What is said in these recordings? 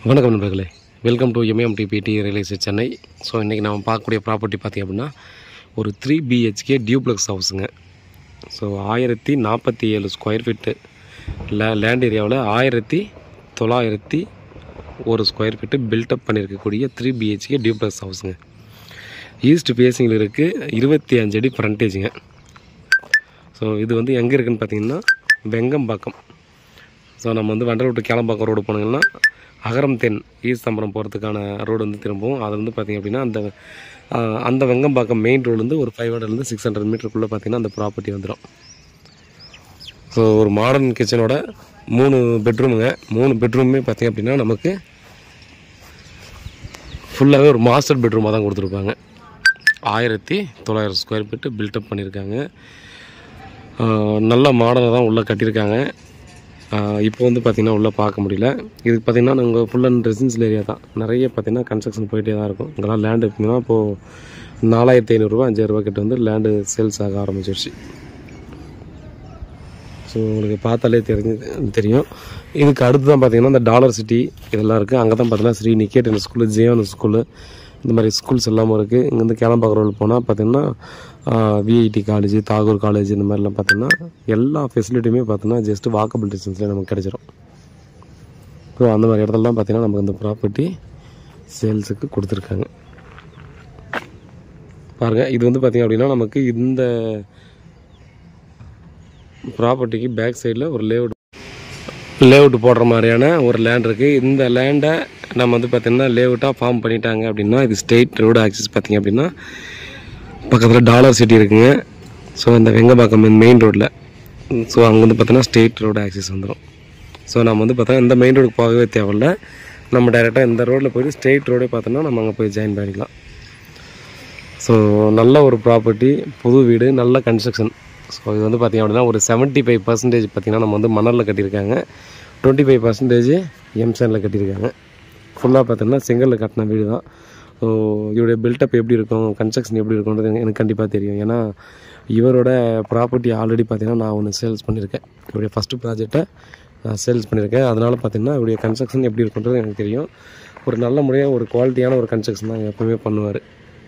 வணக்கம் நண்பர்களே welcome to MMDPD real estate Chennai so இன்றைக்கி நம்ம பார்க்கக்கூடிய ப்ராப்பர்ட்டி பார்த்திங்க அப்படின்னா ஒரு த்ரீ பிஹெச்கே டியூப்ளெக்ஸ் ஹவுஸுங்க ஸோ ஆயிரத்தி நாற்பத்தி ஏழு ஸ்கொயர் ஃபீட்டு லே லேண்ட் ஏரியாவில் ஆயிரத்தி தொள்ளாயிரத்தி ஒரு ஸ்கொயர் ஃபீட்டு பில்டப் பண்ணியிருக்கக்கூடிய த்ரீ பிஹெச்கே டியூப்ளெக்ஸ் ஹவுஸுங்க ஈஸ்ட் ஃபேஸிங்கில் இருக்குது இருபத்தி அஞ்சு அடி ஃப்ரண்டேஜுங்க ஸோ இது வந்து எங்கே இருக்குதுன்னு பார்த்தீங்கன்னா வெங்கம்பாக்கம் ஸோ நம்ம வந்து வண்டல் விட்டு கேளம்பாக்கம் ரோடு போனீங்கன்னா அகரம் தென் ஈஸ்தம்பரம் போகிறதுக்கான ரோடு வந்து திரும்பவும் அது வந்து பார்த்திங்க அப்படின்னா அந்த ஆஹ், அந்த வெங்கம்பாக்கம் மெயின் ரோடுலேருந்து ஒரு ஃபைவ் ஹண்ட்ரட்லேருந்து சிக்ஸ் ஹண்ட்ரட் மீட்டருக்குள்ளே பார்த்தீங்கன்னா அந்த ப்ராப்பர்ட்டி வந்துடும் ஸோ ஒரு மாடர்ன் கிச்சனோட மூணு பெட்ரூமுங்க மூணு பெட்ரூமே பார்த்திங்க அப்படின்னா நமக்கு ஃபுல்லாகவே ஒரு மாஸ்டர் பெட்ரூமாக தான் கொடுத்துருப்பாங்க ஆயிரத்தி தொள்ளாயிரம் ஸ்கொயர் ஃபீட்டு பில்டப் பண்ணியிருக்காங்க ஆஹ் நல்ல மாடலாக தான் உள்ளே கட்டியிருக்காங்க ஆஹ் இப்போ வந்து பார்த்திங்கன்னா உள்ளே பார்க்க முடியல இதுக்கு பார்த்திங்கன்னா நாங்கள் ஃபுல் அண்ட் ரெசிடென்சியல் ஏரியா தான் நிறைய பார்த்திங்கன்னா கன்ஸ்ட்ரக்ஷன் போயிட்டே தான் இருக்கும் இங்கெல்லாம் லேண்டு பார்த்திங்கன்னா இப்போது நாலாயிரத்தி ஐநூறுரூவா அஞ்சாயிரரூபா கிட்ட வந்து லேண்டு சேல்ஸ் ஆக ஆரம்பிச்சிருச்சு ஸோ உங்களுக்கு பார்த்தாலே தெரிஞ்சு தெரியும் இதுக்கு அடுத்து தான் பார்த்தீங்கன்னா இந்த டாலர் சிட்டி இதெல்லாம் இருக்குது அங்கே தான் பார்த்தீங்கன்னா ஸ்ரீ நிக்கேட்டன் ஸ்கூலு ஜேவன் ஸ்கூலு இந்த மாதிரி ஸ்கூல்ஸ் எல்லாமே இருக்குது இங்கேருந்து கேளம்பாக்கம் ரோடு போனால் பார்த்தீங்கன்னா விஐடி காலேஜ் தாகூர் காலேஜ் இந்த மாதிரிலாம் பார்த்தீங்கன்னா எல்லா ஃபெசிலிட்டியுமே பார்த்தீங்கன்னா ஜஸ்ட் வாக்கபிள் டிஸ்டன்ஸ்லேயே நமக்கு கிடைச்சிரும் ஸோ அந்த மாதிரி இடத்துலலாம் பார்த்தீங்கன்னா நமக்கு இந்த ப்ராப்பர்ட்டி சேல்ஸுக்கு கொடுத்துருக்காங்க பாருங்கள் இது வந்து பார்த்திங்க அப்படின்னா நமக்கு இந்த ப்ராப்பர்ட்டிக்கு பேக் சைடில் ஒரு லேஅவுட் லேஅவுட் போடுற மாதிரியான ஒரு லேண்ட் இருக்குது இந்த லேண்டை நம்ம வந்து பார்த்திங்கன்னா லேஅவுட்டாக ஃபார்ம் பண்ணிட்டாங்க அப்படின்னா இது ஸ்டேட் ரோடு ஆக்சஸ் பார்த்திங்க அப்படின்னா பக்கத்தில் டாலர் சிட்டி இருக்குங்க ஸோ இந்த வெங்கபாக்கம் மெயின் ரோட்டில் ஸோ அங்கே வந்து பார்த்தீங்கன்னா ஸ்டேட் ரோடு ஆக்சஸ் வந்துடும் ஸோ நம்ம வந்து பார்த்தா இந்த மெயின் ரோடுக்கு போகவே தேவையில்ல நம்ம டைரெக்டாக இந்த ரோட்டில் போயிட்டு ஸ்டேட் ரோடே பார்த்தோன்னா நம்ம அங்கே போய் ஜாயின் பண்ணிக்கலாம் ஸோ நல்ல ஒரு ப்ராப்பர்ட்டி புது வீடு நல்ல கன்ஸ்ட்ரக்ஷன் ஸோ இது வந்து பார்த்திங்க அப்படின்னா ஒரு செவன்ட்டி ஃபைவ் பர்சன்டேஜ் பார்த்திங்கன்னா நம்ம வந்து மணலில் கட்டியிருக்காங்க டுவெண்ட்டி ஃபைவ் பர்சன்டேஜ் எம்சனில் கட்டியிருக்காங்க ஃபுல்லாக பார்த்தோம்னா செங்கலில் கட்டின வீடு தான் ஸோ இவருடைய பில்டப் எப்படி இருக்கும் கன்ஸ்ட்ரக்ஷன் எப்படி இருக்கும்ன்றது எனக்கு- எனக்கு கண்டிப்பாக தெரியும் ஏன்னா இவரோட ப்ராப்பர்ட்டி ஆல்ரெடி பார்த்தீங்கன்னா நான் ஒன்று சேல்ஸ் பண்ணியிருக்கேன் இவருடைய ஃபஸ்ட்டு ப்ராஜெக்டை நான் சேல்ஸ் பண்ணியிருக்கேன் அதனால் பார்த்தீங்கன்னா இவருடைய கன்ஸ்ட்ரக்ஷன் எப்படி இருக்குன்றது எனக்கு தெரியும் ஒரு நல்ல முறையாக ஒரு குவாலிட்டியான ஒரு கன்ஸ்ட்ரக்ஷன் தான் எப்பவுமே பண்ணுவார்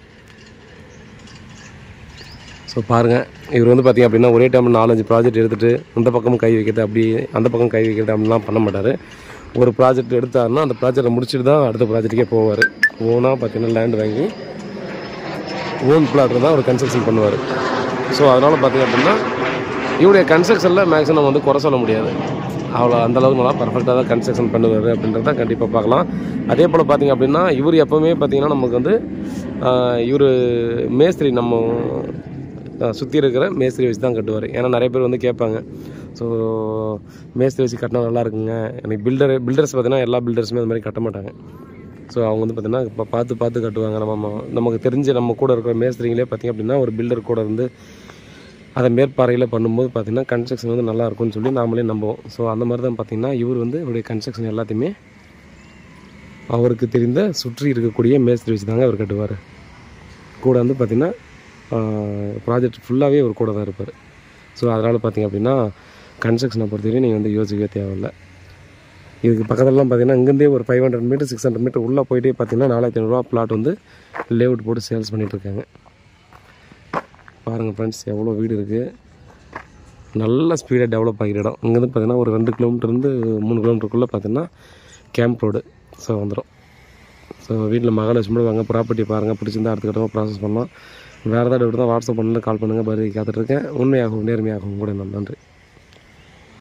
ஸோ பாருங்கள் இவர் வந்து பார்த்திங்க அப்படின்னா ஒரே டைம் நாலஞ்சு ப்ராஜெக்ட் எடுத்துகிட்டு இந்த பக்கமும் கை வைக்கிறது அப்படி அந்த பக்கம் கை வைக்கிறது அப்படிலாம் பண்ண மாட்டார் ஒரு ப்ராஜெக்ட் எடுத்தாருன்னா அந்த ப்ராஜெக்டை முடிச்சுட்டு தான் அடுத்த ப்ராஜெக்ட்டுக்கே போவார் ஓனாக பார்த்தீங்கன்னா லேண்ட் வாங்கி ஓன் பிளாட்டில் தான் அவர் கன்ஸ்ட்ரக்ஷன் பண்ணுவார் ஸோ அதனால் பார்த்தீங்க அப்படின்னா இவருடைய கன்ஸ்ட்ரக்ஷனில் மேக்ஸிமம் வந்து குறை சொல்ல முடியாது அவ்வளோ அந்த அளவுக்கு நல்லா பர்ஃபெக்டாக தான் கன்ஸ்ட்ரக்ஷன் பண்ணுவார் அப்படின்றத கண்டிப்பாக பார்க்கலாம் அதே போல் பார்த்தீங்க அப்படின்னா இவர் எப்போவுமே பார்த்தீங்கன்னா நமக்கு வந்து இவர் மேஸ்திரி நம்ம சுற்றி இருக்கிற மேஸ்திரி வச்சு தான் கட்டுவார் ஏன்னா நிறைய பேர் வந்து கேட்பாங்க ஸோ மேஸ்திரி வச்சு கட்டினா நல்லா இருக்குங்க எனக்கு பில்டர் பில்டர்ஸ் பார்த்தீங்கன்னா எல்லா பில்டர்ஸுமே அந்த மாதிரி கட்ட மாட்டாங்க ஸோ அவங்க வந்து பார்த்திங்கன்னா இப்போ பார்த்து பார்த்து கட்டுவாங்க நம்ம ம- நமக்கு தெரிஞ்ச நம்ம கூட இருக்கிற மேஸ்திரிங்களே பார்த்திங்க அப்படின்னா ஒரு பில்டர் கூட இருந்து அதை மேற்பார்வையில் பண்ணும்போது பார்த்திங்கன்னா கன்ஸ்ட்ரக்ஷன் வந்து நல்லா இருக்கும்னு சொல்லி நாமளே நம்புவோம் ஸோ அந்த மாதிரி தான் பார்த்திங்கன்னா இவர் வந்து இவருடைய கன்ஸ்ட்ரக்ஷன் எல்லாத்தையுமே அவருக்கு தெரிந்த சுற்றி இருக்கக்கூடிய மேஸ்திரி வச்சு தாங்க அவர் கட்டுவார் கூட வந்து பார்த்திங்கன்னா ப்ராஜெக்ட் ஃபுல்லாகவே ஒரு கூட தான் இருப்பார் ஸோ அதனால் பார்த்திங்க அப்படின்னா கன்ஸ்ட்ரக்ஷனை பொறுத்தவரையும் நீங்கள் வந்து யோசிக்கவே தேவையில்லை இதுக்கு பக்கத்துலலாம் பார்த்தீங்கன்னா இங்கேருந்தே ஒரு five hundred metre six hundred metre உள்ளே போயிட்டே பார்த்தீங்கன்னா நாலாயிரத்தி ஐநூறுரூவா பிளாட் வந்து லேஅவுட் போட்டு சேல்ஸ் பண்ணிகிட்ருக்காங்க பாருங்கள் ஃப்ரெண்ட்ஸ் எவ்வளோ வீடு இருக்குது நல்ல ஸ்பீடாக டெவலப் ஆகிற இடம் இங்கேருந்து பார்த்தீங்கன்னா ஒரு ரெண்டு கிலோமீட்டர்லேருந்து மூணு கிலோமீட்டருக்குள்ளே பார்த்தீங்கன்னா கேம்ப் ரோடு ஸோ வந்துடும் ஸோ வீட்டில் மகாலட்சுமி வாங்க ப்ராப்பர்ட்டி பாருங்கள் பிடிச்சிருந்தா அடுத்த கட்டமாக ப்ராசஸ் பண்ணலாம் வேறு ஏதாவது டவுட் தான் வாட்ஸ்அப் பண்ணுங்கள் கால் பண்ணுங்கள் பதில் காத்துட்ருக்கேன் உண்மையாகவும் நேர்மையாகவும் கூட நான் நன்றி